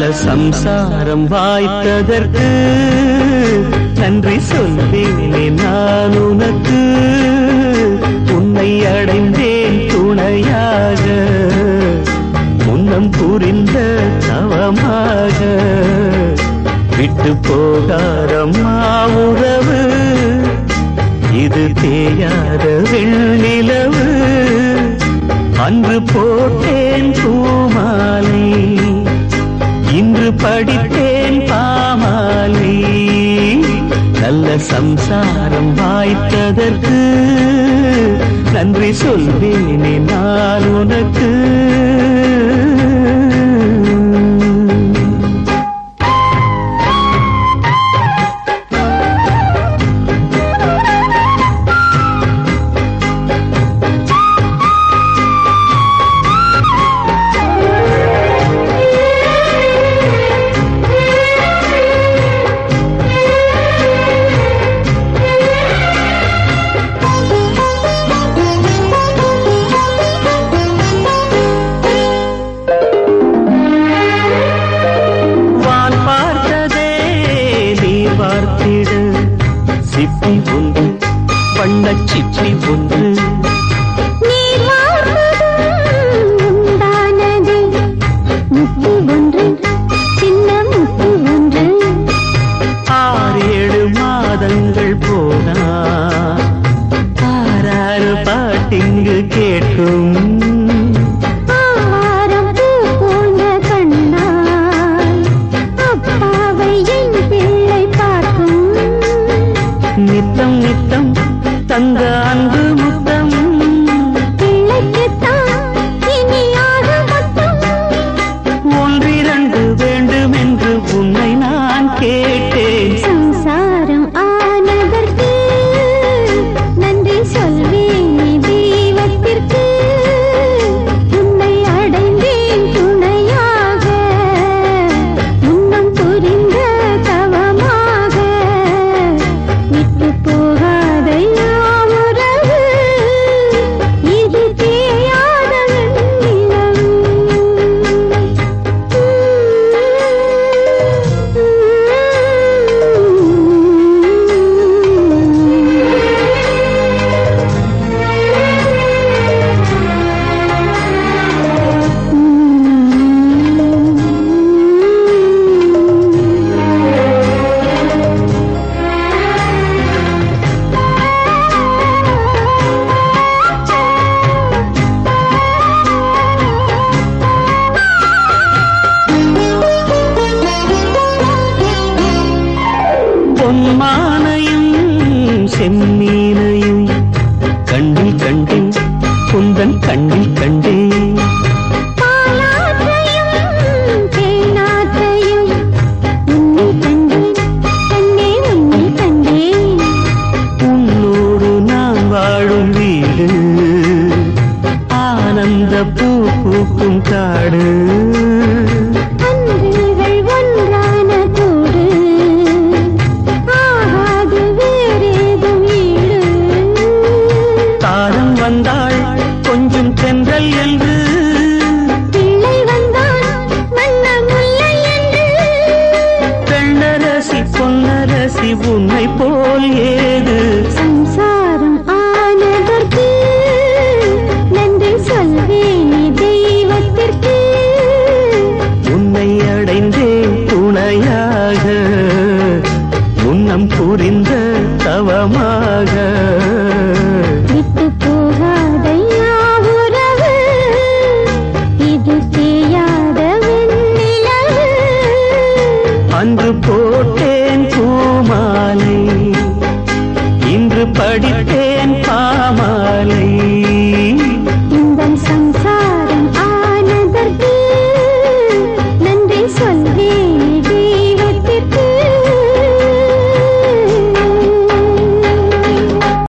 நல்ல சம்சாரம் வாய்த்ததற்கு நன்றி சொல்வேனே நான் உனக்கு உன்னை அடைந்தேன் துணையாக முன்னம் புரிந்த தவமாக விட்டு போகாரம்மா உறவு இது தேயாத வெண்ணிலவு அன்று போட்டேன் பூமாலை இன்று படித்தேன் பாமாலை நல்ல சம்சாரம் வாய்த்ததற்கு நன்றி சொல்வேனே நான் உனக்கு வான் பார்த்ததே நீ பார்த்திடு சிப்பி ஒன்று வண்ணச் சிப்பி ஒன்று நீர் வாழ்வதும் உண்டானது முத்து ஒன்று சின்ன முத்து ஒன்று ஆறு ஏழு மாதங்கள் போனா ஆறாறு பாட்டிங்கு கேட்கும் ஆவாரம் பூ போன்ற கண்ணால் அப்பாவை என் பிள்ளை பார்க்கும் நித்தம் நித்தம் தந்த அன்பு முத்தம் பிள்ளைக்குத்தான் இனி ஆக மொத்தம் ஒன்றிரண்டு வேண்டும் என்று உன்னை நான் கேட்டேன் சம்சாரம் ஆனதற்கு நன்றி சொல்வேனே தெய்வத்திற்கு உன்னை அடைந்தேன் துணையாக முன்னம் புரிந்த தவமாக விட்டு போகாத யாமுறவு இது தேயாத பொன்மானையும் செம்ம